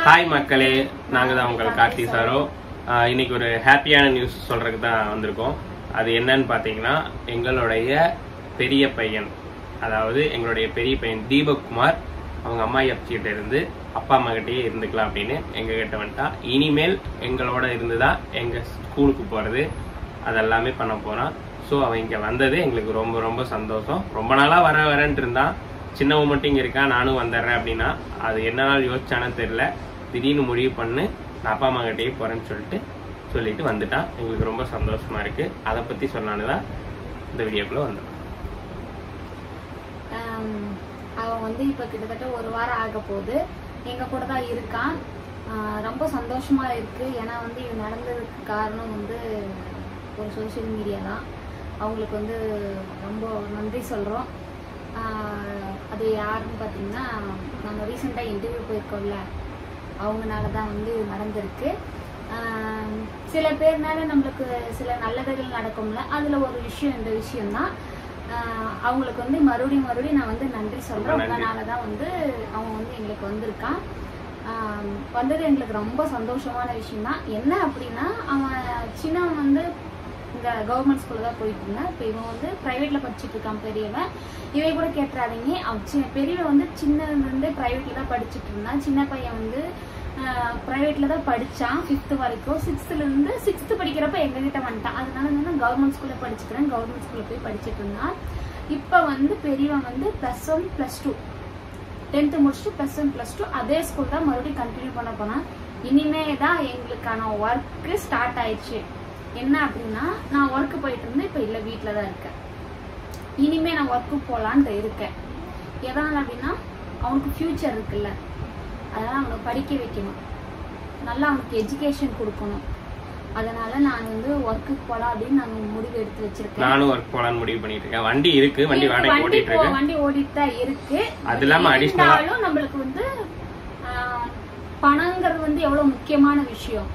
Hi மக்களே நாங்க தான் உங்கள் கார்த்தி சாரோ ஆஹ் இன்னைக்கு ஒரு ஹாப்பியான நியூஸ் சொல்றதுக்கு தான் வந்திருக்கோம் அது என்னன்னு பார்த்தீங்கன்னா எங்களுடைய பெரிய பையன் அதாவது எங்களுடைய பெரிய பையன் தீபக் குமார் அவங்க அம்மா கிட்ட இருந்து அப்பா அம்மா கிட்டயே இருந்துக்கலாம் அப்படின்னு எங்க கிட்ட வந்துட்டா இனிமேல் எங்களோட இருந்து தான் எங்க ஸ்கூலுக்கு போறது அதெல்லாமே பண்ண போறான் ஸோ அவன் இங்க வந்தது எங்களுக்கு ரொம்ப ரொம்ப சந்தோஷம் ரொம்ப நாளா வர வரேன்ட்டு இருந்தான் சின்னவன் மட்டும் இங்க இருக்கான் நானும் வந்துடுறேன் அப்படின்னா அது என்ன நாள் யோசிச்சானு தெரியல திடீர்னு முடிவு பண்ணு நான் அப்பா அம்மா கிட்டயே போறேன்னு சொல்லிட்டு சொல்லிட்டு வந்துட்டான் எங்களுக்கு ரொம்ப சந்தோஷமா இருக்கு அதை பத்தி சொன்னான்னு தான் இந்த வீடியோக்குள்ள வந்தோம் ஆம், அவன் வந்து இப்ப கிட்டத்தட்ட ஒரு வாரம் ஆக போகுது எங்க கூட தான் இருக்கான் ஆஹ் ரொம்ப சந்தோஷமா இருக்கு ஏன்னா வந்து இது நடந்ததுக்கு காரணம் வந்து ஒரு சோஷியல் மீடியா தான் அவங்களுக்கு வந்து ரொம்ப நன்றி சொல்றோம் ஆஹ் அது யாருன்னு பார்த்தீங்கன்னா நாங்கள் ரீசெண்டாக இன்டர்வியூ போயிருக்கோம்ல அவங்கனால தான் வந்து இது நடந்திருக்கு ஆஹ் சில பேர்னால நம்மளுக்கு சில நல்லதுகள் நடக்கும்ல அதுல ஒரு விஷயம் இந்த விஷயம்தான் ஆஹ் அவங்களுக்கு வந்து மறுபடியும் மறுபடியும் நான் வந்து நன்றி சொல்றேன் ரொம்ப நன்றி. அதனால தான் வந்து அவன் வந்து எங்களுக்கு வந்திருக்கான் ஆஹ் வந்தது எங்களுக்கு ரொம்ப சந்தோஷமான விஷயம் தான் என்ன அப்படின்னா அவன் சின்னவன் வந்து இந்த கவர்மெண்ட் ஸ்கூல்ல தான் போயிட்டு இருந்தான் இப்போ இவன் வந்து பிரைவேட்ல படிச்சுட்டு இருக்கான் பெரியவன் இவன் கூட கேட்டுறாதீங்க அவன் சி பெரியவன் வந்து சின்னதுலேருந்து பிரைவேட்ல தான் படிச்சுட்டு இருந்தான் சின்ன பையன் வந்து ப்ரைவேட்ல தான் படிச்சான் ஃபிஃப்த் வரைக்கும் சிக்ஸ்த்ல இருந்து சிக்ஸ்த் படிக்கிறப்ப எங்க கிட்ட வந்துட்டான் அதனால வந்து கவர்மெண்ட் ஸ்கூல்ல படிச்சுக்கிறேன் கவர்மெண்ட் ஸ்கூல்ல போய் படிச்சுட்டு இருந்தான் இப்போ வந்து பெரியவன் வந்து plus one plus two tenth முடிச்சுட்டு ப்ளஸ் ஒன் ப்ளஸ் டூ அதே ஸ்கூல் தான் மறுபடியும் கண்டினியூ பண்ண போனான் இனிமே தான் எங்களுக்கான ஒர்க்கு ஸ்டார்ட் ஆயிடுச்சு என்ன அப்படின்னா நான் ஒர்க்கு போயிட்டு இருந்தேன் இப்போ இல்லை வீட்டில் தான் இருக்கேன் இனிமே நான் ஒர்க்கு போகலான்ட்டு இருக்கேன் எதனால் அப்படின்னா அவனுக்கு ஃப்யூச்சர் இருக்குல்ல அதனால் அவனை படிக்க வைக்கணும் நல்லா அவனுக்கு எஜுகேஷன் கொடுக்கணும் அதனால நான் வந்து ஒர்க்குக்கு போகலாம் அப்படின்னு நான் முடிவு எடுத்து வச்சிருக்கேன் நானும் ஒர்க் போலான்னு முடிவு பண்ணிட்டு இருக்கேன் வண்டி இருக்கு வண்டி இருக்கு, வாடகை வண்டி ஓட்டிட்டு போ- இருக்கு வண்டி ஓடிட்டு தான் இருக்கு அது இல்லாம additional ஆ- இருந்தாலும் நம்மளுக்கு வந்து ஆஹ், பணங்கிறது வந்து எவ்வளவு முக்கியமான விஷயம்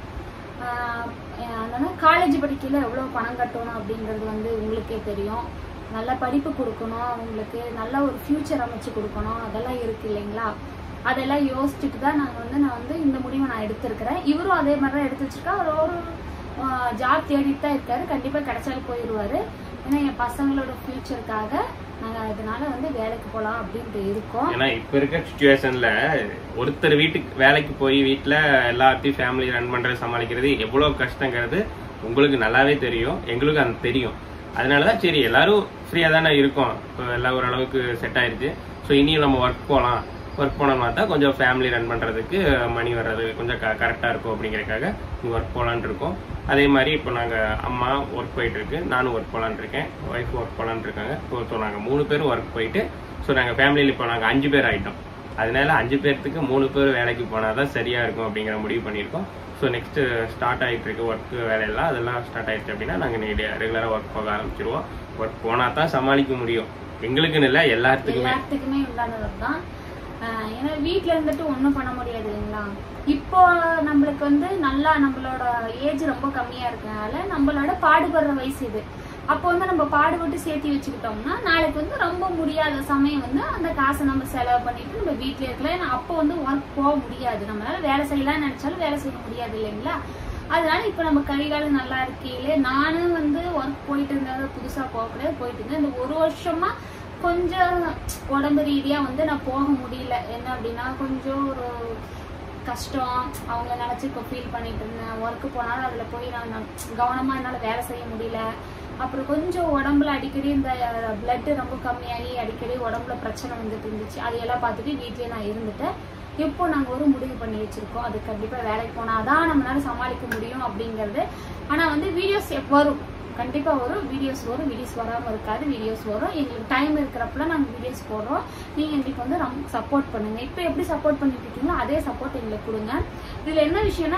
காலேஜ் படிக்கையில எவ்வளவு பணம் கட்டணும் அப்படிங்கிறது வந்து உங்களுக்கே தெரியும் நல்ல படிப்பு கொடுக்கணும் அவங்களுக்கு நல்ல ஒரு ஃபியூச்சர் அமைச்சு கொடுக்கணும் அதெல்லாம் இருக்கு இல்லைங்களா அதெல்லாம் யோசிச்சுட்டு தான் நாங்கள் வந்து நான் வந்து இந்த முடிவை நான் எடுத்திருக்கிறேன் இவரும் அதே மாதிரி தான் எடுத்து வச்சிருக்கா அவர் ஒரு ஜாப் தேடிட்டு தான் இருக்காரு கண்டிப்பாக கிடைச்சாலும் போயிடுவாரு ஏன்னா என் பசங்களோட ஃபியூச்சருக்காக நாங்கள் அதனால வந்து வேலைக்கு போகலாம் அப்படின்ட்டு இருக்கோம் ஏன்னா இப்ப இருக்க சுச்சுவேஷன்ல ஒருத்தர் வீட்டுக்கு வேலைக்கு போய் வீட்டுல எல்லாத்தையும் ஃபேமிலி ரன் பண்றது சமாளிக்கிறது எவ்வளவு கஷ்டங்கிறது உங்களுக்கு நல்லாவே தெரியும் எங்களுக்கு அது தெரியும் அதனாலதான் சரி எல்லாரும் ஃப்ரீயா தானே இருக்கோம் இப்போ எல்லாம் ஓரளவுக்கு செட் ஆயிருச்சு ஸோ இனியும் நம்ம ஒர்க் போகலாம் ஒர்க் போனோம்னா தான் கொஞ்சம் ஃபேமிலி ரன் பண்றதுக்கு மணி வர்றது கொஞ்சம் கரெக்டா இருக்கும் அப்படிங்கறதுக்காக நீ ஒர்க் போகலான் இருக்கோம் அதே மாதிரி இப்போ நாங்க அம்மா ஒர்க் போயிட்டு இருக்கு நானும் ஒர்க் போகலான் இருக்கேன் ஒய்ஃப் ஒர்க் போகலான் இருக்காங்க ஸோ நாங்க மூணு பேரும் ஒர்க் போயிட்டு ஸோ நாங்க ஃபேமிலியில் இப்போ நாங்க அஞ்சு பேர் ஆயிட்டோம் அதனால அஞ்சு பேர்த்துக்கு மூணு பேர் வேலைக்கு போனால் தான் சரியா இருக்கும் அப்படிங்கிற முடிவு பண்ணியிருக்கோம் ஸோ நெக்ஸ்ட் ஸ்டார்ட் ஆயிட்டு இருக்கு ஒர்க் வேலையெல்லாம் அதெல்லாம் ஸ்டார்ட் ஆயிடுச்சு அப்படின்னா நாங்கள் ரெகுலராக ஒர்க் போக ஆரம்பிச்சிருவோம் ஒர்க் போனால் தான் சமாளிக்க முடியும் எங்களுக்குன்னு இல்லை எல்லாத்துக்குமே எல்லாத்துக்குமே உண்டானது தான் ஆஹ் ஏன்னா வீட்ல இருந்துட்டு ஒண்ணும் பண்ண முடியாது இல்லைங்களா இப்போ நம்மளுக்கு வந்து நல்லா நம்மளோட ஏஜ் ரொம்ப கம்மியா இருக்கனால நம்மளோட பாடுபடுற வயசு இது அப்போ வந்து நம்ம பாடுபட்டு சேர்த்து வச்சுக்கிட்டோம்னா நாளைக்கு வந்து ரொம்ப முடியாத சமயம் வந்து அந்த காசை நம்ம செலவு பண்ணிட்டு நம்ம வீட்ல இருக்கலாம் ஏன்னா அப்போ வந்து ஒர்க் போக முடியாது நம்மளால வேலை செய்யலாம்னு நினைச்சாலும் வேலை செய்ய முடியாது இல்லைங்களா அதனால இப்ப நம்ம கை காலம் நல்லா இருக்கையிலே நானும் வந்து ஒர்க் போயிட்டு இருந்தது புதுசா போகக்கூடாது போயிட்டு இருந்தேன் இந்த ஒரு வருஷமா கொஞ்சம் உடம்பு ரீதியா வந்து நான் போக முடியல என்ன அப்படின்னா கொஞ்சம் ஒரு கஷ்டம் அவங்க நினைச்சு இப்போ ஃபீல் பண்ணிட்டு இருந்தேன் ஒர்க்கு போனாலும் அதுல போய் நான் நான் கவனமா என்னால வேலை செய்ய முடியல அப்புறம் கொஞ்சம் உடம்புல அடிக்கடி இந்த பிளட் ரொம்ப கம்மியாகி அடிக்கடி உடம்புல பிரச்சனை வந்துட்டு இருந்துச்சு அதையெல்லாம் பார்த்துட்டு வீட்லயே நான் இருந்துட்டேன் இப்போ நாங்க ஒரு முடிவு பண்ணி வச்சிருக்கோம் அது கண்டிப்பா வேலைக்கு போனாதான் நம்மளால சமாளிக்க முடியும் அப்படிங்கறது ஆனா வந்து வீடியோஸ் வரும் கண்டிப்பா வரும் வீடியோஸ் வரும் வீடியோஸ் வராம இருக்காது வீடியோஸ் வரும் எங்களுக்கு டைம் இருக்கிறப்பல நாங்க வீடியோஸ் போடுறோம் நீங்க எங்களுக்கு வந்து ரொம்ப சப்போர்ட் பண்ணுங்க இப்போ எப்படி சப்போர்ட் பண்ணிட்டு இருக்கீங்களோ அதே சப்போர்ட் எங்களுக்கு கொடுங்க இதுல என்ன விஷயம்னா நீங்க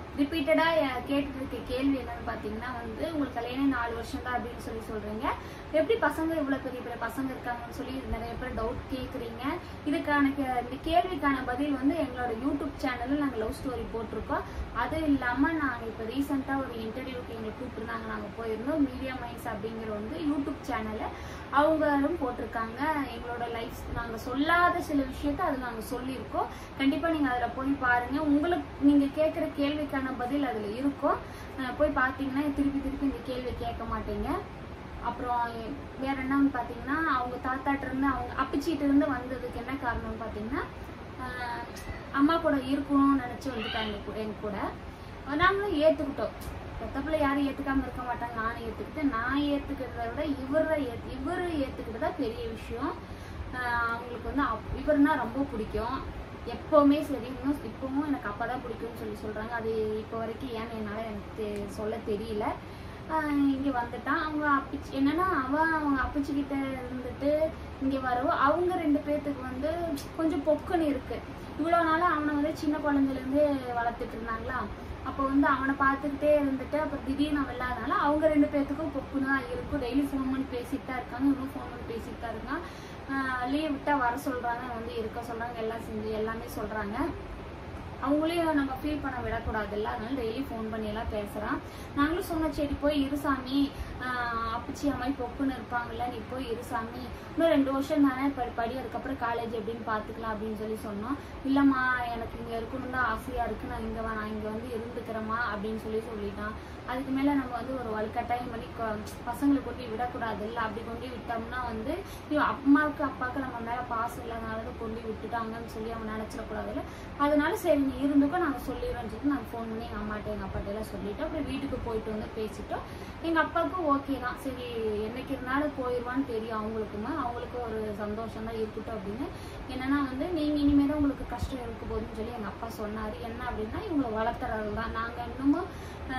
ரிப்பீட்டடா கேட்டுட்டு இருக்க கேள்வி என்னன்னு பாத்தீங்கன்னா வந்து உங்களுக்கு கல்யாணம் நாலு வருஷம் தான் அப்படின்னு சொல்லி சொல்றீங்க எப்படி பசங்க இவ்வளவு பெரிய பெரிய பசங்க இருக்காங்கன்னு சொல்லி நிறைய பேர் டவுட் கேக்குறீங்க இதுக்கான கே- இந்த கேள்விக்கான பதில் வந்து எங்களோட யூடியூப் சேனல்ல நாங்க லவ் ஸ்டோரி போட்டிருக்கோம் அது இல்லாம நாங்க இப்ப ரீசெண்டா ஒரு இன்டர்வியூக்கு எங்களை கூப்பிட்டுருந்தாங்க நாங்க போயிருந்தோம் மீடியா மைண்ட்ஸ் அப்படிங்கிற வந்து யூடியூப் சேனல்ல அவங்களும் போட்டிருக்காங்க எங்களோட லைஃப் நாங்க சொல்லாத சில விஷயத்த அது நாங்க சொல்லியிருக்கோம் கண்டிப்பா நீங்க அதுல போய் பாருங்க உங்களுக்கு நீங்க கேட்குற கேள்விக்கான பதில் அதுல இருக்கும் அஹ் போய் பார்த்தீங்கன்னா திருப்பி திருப்பி இந்த கேள்வி கேட்க மாட்டீங்க அப்புறம் வேற என்னன்னு பார்த்தீங்கன்னா அவங்க தாத்தாட்ட இருந்து அவங்க அப்பச்சிட்டு இருந்து வந்ததுக்கு என்ன காரணம்னு பார்த்தீங்கன்னா அஹ் அம்மா கூட இருக்கணும்னு நினைச்சு வந்துட்டாங்க கூட எங்க கூட நாங்களும் ஏத்துக்கிட்டோம் பெத்தப்பிள்ள யாரும் ஏத்துக்காம இருக்க மாட்டாங்க நானும் ஏத்துக்கிட்டேன் நான் ஏத்துக்கிறத விட இவரை ஏத்து இவரு ஏத்துக்கிட்டதா பெரிய விஷயம் ஆஹ் அவங்களுக்கு வந்து அப்- இவருன்னா ரொம்ப பிடிக்கும் எப்பவுமே சரி இன்னும் இப்பவும் எனக்கு அப்பா தான் பிடிக்கும்னு சொல்லி சொல்றாங்க அது இப்போ வரைக்கும் ஏன்னு என்னால எனக்கு தெ- சொல்ல தெரியல ஆஹ் இங்க வந்துட்டான் அவங்க அப்பிச்சு என்னன்னா அவன் அவங்க அப்பச்சி கிட்ட இருந்துட்டு இங்க வரவோ அவங்க ரெண்டு பேர்த்துக்கு வந்து கொஞ்சம் பொக்குன்னு இருக்கு இவ்வளவு நாளா அவனை வந்து சின்ன குழந்தையில இருந்து வளர்த்துட்டு இருந்தாங்களா அப்போ வந்து அவனை பார்த்துக்கிட்டே இருந்துட்டு அப்புறம் திடீர்னு அவன் இல்லாதனால அவங்க ரெண்டு பேர்த்துக்கும் பொக்குன்னு தான் இருக்கும் டெய்லி ஃபோன் பண்ணி பேசிட்டு தான் இருக்காங்க இன்னும் ஃபோன் பண்ணி பேசிட்டு தான் இருக்கான் லீவ் விட்டா வர சொல்றாங்க வந்து இருக்க சொல்றாங்க எல்லாம் செஞ்சு எல்லாமே சொல்றாங்க அவங்களையும் நம்ம ஃபீல் பண்ண விடக்கூடாதுல்ல அதனால டெய்லி ஃபோன் பண்ணி எல்லாம் பேசுறான் நாங்களும் சொன்னோம் சரி போய் இரு சாமி ஆஹ் அப்பச்சி அம்மாய் பொக்குன்னு இருப்பாங்கல்ல நீ போய் இரு சாமி இன்னும் ரெண்டு வருஷம் தானே படி படி அதுக்கப்புறம் காலேஜ் எப்படின்னு பார்த்துக்கலாம் அப்படின்னு சொல்லி சொன்னோம் இல்லம்மா எனக்கு இங்க இருக்கணும் தான் ஆசையா இருக்கு நான் இங்க வா நான் இங்க வந்து இருந்துக்கிறேம்மா அப்படின்னு சொல்லி சொல்லிட்டான் அதுக்கு மேல நம்ம வந்து ஒரு வலுக்கட்டாயம் பண்ணி கொ- பசங்களை கொண்டு போய் விடக்கூடாது இல்ல அப்படி கொண்டு போய் விட்டோம்னா வந்து இவன் அம்மாவுக்கு அப்பாவுக்கு நம்ம மேல பாசம் இல்லாதனால தான் கொண்டு போய் விட்டுட்டாங்கன்னு சொல்லி அவன் நினைச்சிடக்கூடாதுல்ல அதனால சரி நீ இருந்துக்கோ நாங்க சொல்லிடுறோம்னு சொல்லிட்டு நாங்க ஃபோன் பண்ணி எங்க அம்மாட்ட எங்க அப்பாட்ட எல்லாம் சொல்லிட்டோம் அப்புறம் வீட்டுக்கு போயிட்டு வந்து பேசிட்டோம் எங்க அப்பாவுக்கும் ஓகே தான் சரி என்னைக்கு இருந்தாலும் போயிடுவான்னு தெரியும் அவங்களுக்குமே அவங்களுக்கு ஒரு சந்தோஷம் தான் இருக்கட்டும் அப்படின்னு என்னன்னா வந்து நீங்க இனிமே தான் உங்களுக்கு கஷ்டம் இருக்க போகுதுன்னு சொல்லி எங்க அப்பா சொன்னாரு என்ன அப்படின்னா இவங்களை வளர்த்துறது தான் நாங்க இன்னமும்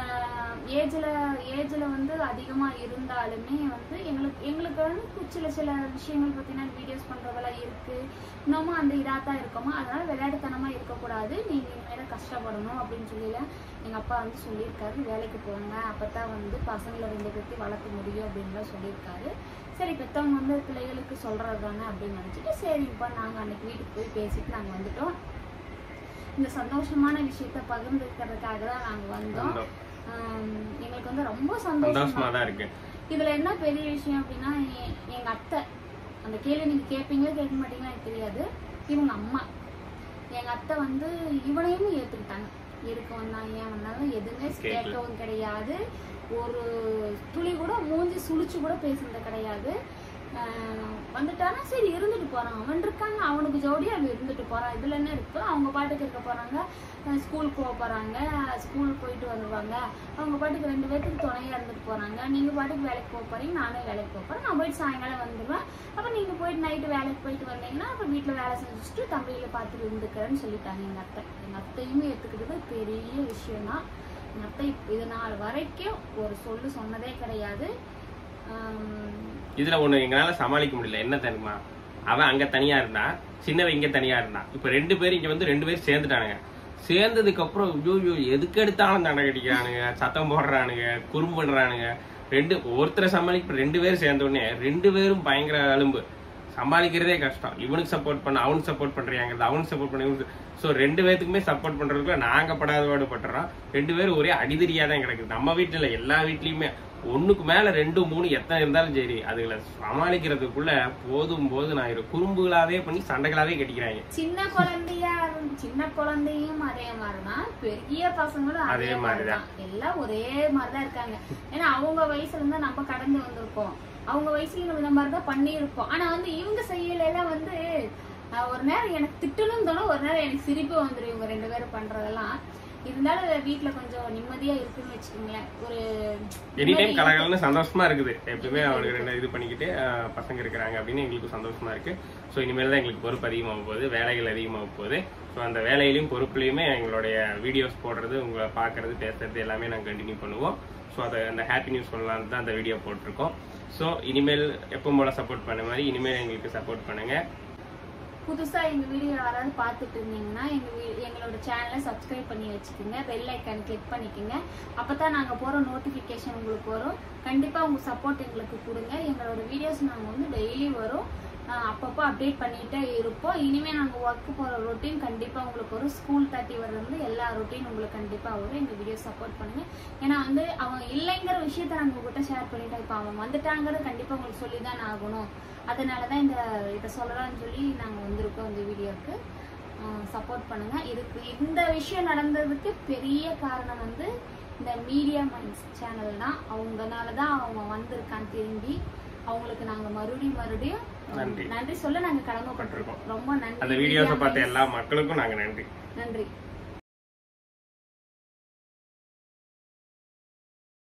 ஏஜ்ல ஏஜ்ல வந்து அதிகமா இருந்தாலுமே வந்து எங்களுக்கு எங்களுக்கு வந்து கு- சில சில விஷயங்கள் பார்த்தீங்கன்னா வீடியோஸ் பண்றதெல்லாம் இருக்கு இன்னமும் அந்த இதா தான் இருக்கோமா அதனால விளையாட்டுத்தனமா இருக்கக்கூடாது நீங்க இனிமேல கஷ்டப்படணும் அப்படின்னு சொல்லி எங்க அப்பா வந்து சொல்லியிருக்காரு வேலைக்கு போங்க அப்பதான் வந்து பசங்களை ரெண்டு பேர்த்தையும் வளர்க்க முடியும் அப்படின்லாம் சொல்லியிருக்காரு சரி பெத்தவங்க வந்து பிள்ளைகளுக்கு சொல்றது தானே அப்படின்னு நினைச்சிட்டு சரிப்பா நாங்க அன்னைக்கு வீட்டுக்கு போய் பேசிட்டு நாங்க வந்துட்டோம் இந்த சந்தோஷமான விஷயத்த பகிர்ந்துக்கிறதுக்காக தான் நாங்க வந்தோம் வந்தோம். ஆம், எங்களுக்கு வந்து ரொம்ப சந்தோஷமா சந்தோஷமா தான் இருக்கு இதுல என்ன பெரிய விஷயம் அப்படின்னா எ- எங்க அத்தை அந்த கேள்வி நீங்க கேட்பீங்களா கேட்க மாட்டீங்களா எனக்கு தெரியாது இவங்க அம்மா எங்க அத்தை வந்து இவனையும் ஏத்துக்கிட்டாங்க இருக்க வந்தாங்க ஏன் வந்தாலும் எதுவுமே கேட்கல. கேட்கவும் கிடையாது ஒரு துளி கூட மூஞ்சி சுழிச்சு கூட பேசுனது கிடையாது ஆஹ் வந்துட்டானா சரி இருந்துட்டு போறான் அவன் இருக்காங்க அவனுக்கு ஜோடியா அவன் இருந்துட்டு போறான் இதுல என்ன இருக்கு அவங்க பாட்டுக்கு இருக்க போறாங்க ஸ்கூலுக்கு போக போறாங்க ஸ்கூல் போயிட்டு வந்துருவாங்க அவங்க பாட்டுக்கு ரெண்டு பேர்த்துக்கு துணையா இருந்துட்டு போறாங்க நீங்க பாட்டுக்கு வேலைக்கு போக போறீங்க நானும் வேலைக்கு போக போறேன் நான் போயிட்டு சாயங்காலம் வந்துடுவேன் அப்ப நீங்க போயிட்டு நைட்டு வேலைக்கு போயிட்டு வந்தீங்கன்னா அப்ப வீட்டுல வேலை செஞ்சுட்டு தம்பியில பார்த்துட்டு இருந்துக்கிறேன்னு சொல்லிட்டாங்க எங்க அத்தை எங்க அத்தையுமே ஏத்துக்கிட்டது பெரிய விஷயம் தான் எங்க அத்தை இப்ப இது நாள் வரைக்கும் ஒரு சொல்லு சொன்னதே கிடையாது ஆம், இதுல ஒண்ணு எங்களால சமாளிக்க முடியல என்ன தெரியுமா அவன் அங்க தனியா இருந்தான் சின்னவன் இங்க தனியா இருந்தான் இப்ப ரெண்டு பேரும் இங்க வந்து ரெண்டு பேரும் சேர்ந்துட்டானுங்க சேர்ந்ததுக்கு அப்புறம் ஐயோ எதுக்கு எடுத்தாலும் தண்டை கடிக்கிறானுங்க சத்தம் போடுறானுங்க குறும்பு பண்றானுங்க ரெண்டு ஒருத்தரை சமாளிக்க ரெண்டு பேரும் சேர்ந்த உடனே ரெண்டு பேரும் பயங்கர அலும்பு சமாளிக்கிறதே கஷ்டம் இவனுக்கு சப்போர்ட் பண்ண அவனுக்கு சப்போர்ட் பண்றாங்க அவனுக்கு சப்போர்ட் பண்ண இவனுக்கு ஸோ ரெண்டு பேத்துக்குமே சப்போர்ட் பண்றதுக்குள்ள நாங்க படாத பாடு பட்டுறோம் ரெண்டு பேரும் ஒரே அடிதடியா தான் கிடக்குது நம்ம வீட்டுல இல்ல எல்லா வீட்லயுமே ஒண்ணுக்கு மேல ரெண்டு மூணு எத்தனை இருந்தாலும் சரி அதுகளை சமாளிக்கிறதுக்குள்ள போதும் போது நான் இரு குறும்புகளாவே பண்ணி சண்டைகளாவே கட்டிக்கிறாங்க சின்ன குழந்தையா இருந்து- சின்ன குழந்தையும் அதே மாதிரிதான் பெரிய பசங்களும் அதே அதே மாதிரிதான் எல்லாம் ஒரே மாதிரிதான் இருக்காங்க ஏன்னா அவங்க வயசுல இருந்தா நம்ம கடந்து வந்திருக்கோம் அவங்க வயசுல இந்த மாதிரிதான் பண்ணியிருப்போம் ஆனா வந்து இவங்க செய்யல எல்லாம் வந்து அஹ், ஒரு நேரம் எனக்கு திட்டணும் தோணும் ஒரு நேரம் எனக்கு சிரிப்பு வந்துடும் இவங்க ரெண்டு பேரும் பண்றதெல்லாம் இருந்தாலும் வீட்டுல கொஞ்சம் நிம்மதியா இருக்குன்னு வச்சுக்கோங்களேன் ஒரு எனி டைம் நிம்மதி கலகலன்னு சந்தோஷமா இருக்குது எப்பவுமே அவனுக்கு ரெண்டு இது பண்ணிக்கிட்டு அஹ், பசங்க இருக்கிறாங்க அப்படின்னு எங்களுக்கு சந்தோஷமா இருக்கு ஸோ இனிமேல் தான் எங்களுக்கு பொறுப்பு அதிகமாக போகுது வேலைகள் அதிகமாக போகுது ஸோ அந்த வேலையிலையும் பொறுப்புலையுமே எங்களுடைய வீடியோஸ் போடுறது உங்களை பார்க்கறது பேசுறது எல்லாமே நாங்கள் கண்டினியூ பண்ணுவோம் ஸோ அதை அந்த ஹாப்பி நியூஸ் சொல்லலாம்னு தான் அந்த வீடியோ போட்டிருக்கோம் ஸோ இனிமேல் எப்பவும் போல சப்போர்ட் பண்ண மாதிரி இனிமேல் எங்களுக்கு சப்போர்ட் பண்ணுங்க புதுசா எங்க வீடியோ யாராவது பார்த்துட்டு இருந்தீங்கன்னா எங்க வீ- எங்களோட சேனலை சப்ஸ்கிரைப் பண்ணி வச்சுக்கோங்க பெல் ஐக்கான் கிளிக் பண்ணிக்கோங்க அப்பதான் நாங்க போற நோட்டிபிகேஷன் உங்களுக்கு வரும் கண்டிப்பா உங்க சப்போர்ட் எங்களுக்கு கொடுங்க எங்களோட வீடியோஸ் நாங்க வந்து டெய்லி வரும் ஆஹ் அப்பப்போ அப்டேட் பண்ணிட்டே இருப்போம் இனிமே நாங்க ஒர்க் போற ரொட்டீன் கண்டிப்பா உங்களுக்கு வரும் ஸ்கூல் தேர்ட்டி இருந்து எல்லா ரொட்டீன் உங்களுக்கு கண்டிப்பா வரும் எங்க வீடியோ சப்போர்ட் பண்ணுங்க ஏன்னா வந்து அவங்க இல்லைங்கிற விஷயத்த நாங்க உங்ககிட்ட ஷேர் பண்ணிட்டோம் இப்போ அவங்க வந்துட்டாங்கிறது கண்டிப்பா உங்களுக்கு சொல்லி தான் ஆகணும் அதனாலதான் இந்த இதை சொல்லலாம்னு சொல்லி நாங்க வந்திருக்கோம் இந்த வீடியோக்கு சப்போர்ட் பண்ணுங்க இதுக்கு இந்த விஷயம் நடந்ததுக்கு பெரிய காரணம் வந்து இந்த மீடியா மைண்ட்ஸ் சேனல் தான் அவங்கனால தான் அவங்க வந்திருக்கான் திரும்பி அவங்களுக்கு நாங்க மறுபடியும் மறுபடியும் நன்றி. நன்றி சொல்ல நாங்க கடமைப்பட்டிருக்கோம் ரொம்ப நன்றி அந்த வீடியோஸை Media பார்த்த Minds. எல்லா மக்களுக்கும் நாங்க நன்றி நன்றி